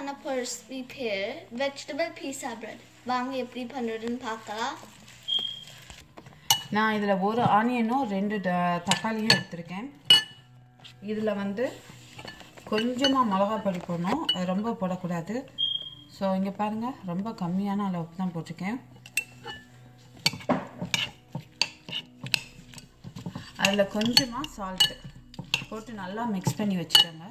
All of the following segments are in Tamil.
பண்ண போகிற ரெசிபி பேர் வெஜிடபிள் பீஸா பிரெட் வாங்க எப்படி பண்ணுறதுன்னு பார்க்கலாம் நான் இதில் ஒரு ஆனியனும் ரெண்டு ட- தக்காளியும் எடுத்திருக்கேன் இதில் வந்து கொஞ்சமாக மிளகா பொடி போடணும் அது ரொம்ப போடக்கூடாது ஸோ இங்கே பாருங்கள் ரொம்ப கம்மியான அளவுக்கு தான் போட்டிருக்கேன் அதில் கொஞ்சமாக சால்ட்டு போட்டு நல்லா மிக்ஸ் பண்ணி வச்சுக்கோங்க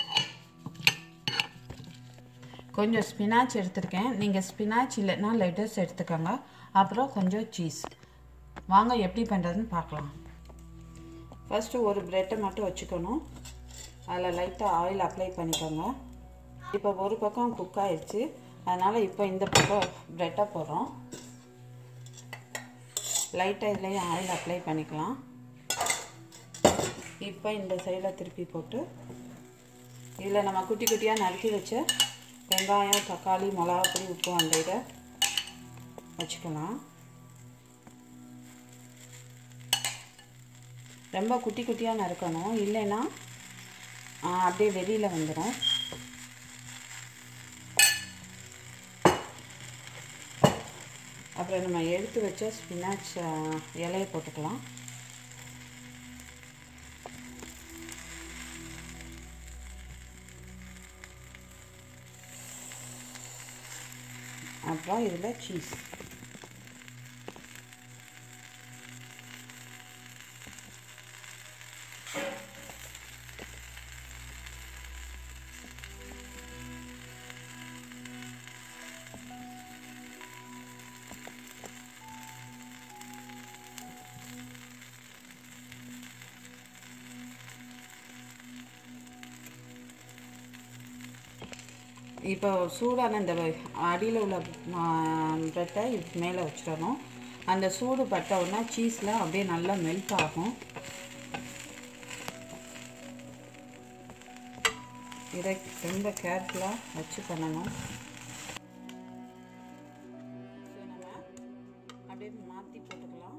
கொஞ்சம் ஸ்பினாச் எடுத்திருக்கேன் நீங்கள் ஸ்பினாச் இல்லைன்னா லெட்டர்ஸ் எடுத்துக்கோங்க அப்புறம் கொஞ்சம் சீஸ் வாங்க எப்படி பண்ணுறதுன்னு பார்க்கலாம் ஃபஸ்ட்டு ஒரு ப்ரெட்டை மட்டும் வச்சுக்கணும் அதில் லைட்டாக ஆயில் அப்ளை பண்ணிக்கோங்க இப்போ ஒரு பக்கம் குக் ஆயிடுச்சு அதனால் இப்போ இந்த பக்கம் ப்ரெட்டை போடுறோம் லைட்டாக இதுலேயும் ஆயில் அப்ளை பண்ணிக்கலாம் இப்போ இந்த சைடில் திருப்பி போட்டு இதில் நம்ம குட்டி குட்டியாக நறுக்கி வச்ச வெங்காயம் தக்காளி மிளகாப்பொடி உப்பு அந்த இதை வச்சுக்கலாம் ரொம்ப குட்டி குட்டியாக நறுக்கணும் இல்லைன்னா ஆ, அப்படியே வெளியில் வந்துடும் அப்புறம் நம்ம எடுத்து வச்ச ஸ்பினாச் இலையை போட்டுக்கலாம் அப்புறம் இதில் சீஸ் இப்போ சூடான இந்த அடியில் உள்ள ப்ரெட்டை இது மேலே வச்சிடணும் அந்த சூடு பட்ட உடனே சீஸ்லாம் அப்படியே நல்லா மெல்ட் ஆகும் இதை ரொம்ப கேர்ஃபுல்லாக வச்சு பண்ணணும் ஸோ நம்ம அப்படியே மாற்றி போட்டுக்கலாம்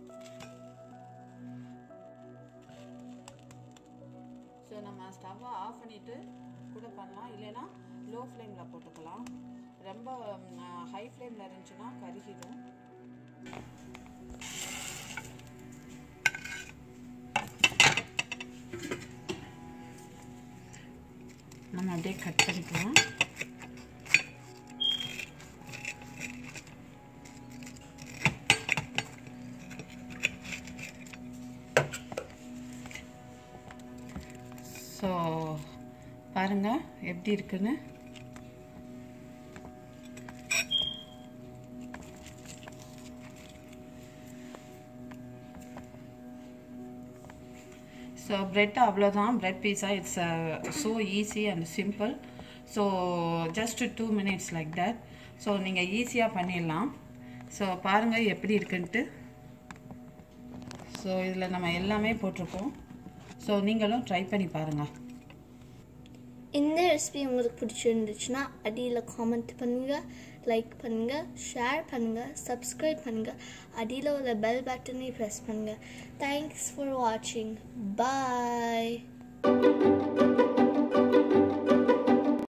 ஸோ நம்ம ஸ்டவ்வை ஆஃப் பண்ணிவிட்டு கூட பண்ணலாம் இல்லைன்னா லோ ஃப்ளேமில் போட்டுக்கலாம் ரொம்ப ஹை ஃப்ளேமில் இருந்துச்சுன்னா கருகிடும் நம்ம அப்படியே கட் பண்ணிக்கலாம் ஸோ பாருங்கள் எப்படி இருக்குன்னு ஸோ பிரெட் அவ்வளோதான் bread pizza it's so easy and simple so just two minutes like that so நீங்கள் ஈஸியாக பண்ணிடலாம் ஸோ பாருங்கள் எப்படி இருக்குன்ட்டு ஸோ இதில் நம்ம எல்லாமே போட்டிருக்கோம் ஸோ நீங்களும் ட்ரை பண்ணி பாருங்கள் இந்த ரெசிபி உங்களுக்கு பிடிச்சிருந்துச்சுன்னா அடியில் காமெண்ட் பண்ணுங்கள் லைக் பண்ணுங்கள் ஷேர் பண்ணுங்கள் சப்ஸ்கிரைப் பண்ணுங்கள் அடியில் உள்ள பெல் பட்டனை ப்ரெஸ் பண்ணுங்கள் தேங்க்ஸ் ஃபார் வாட்சிங் பாய்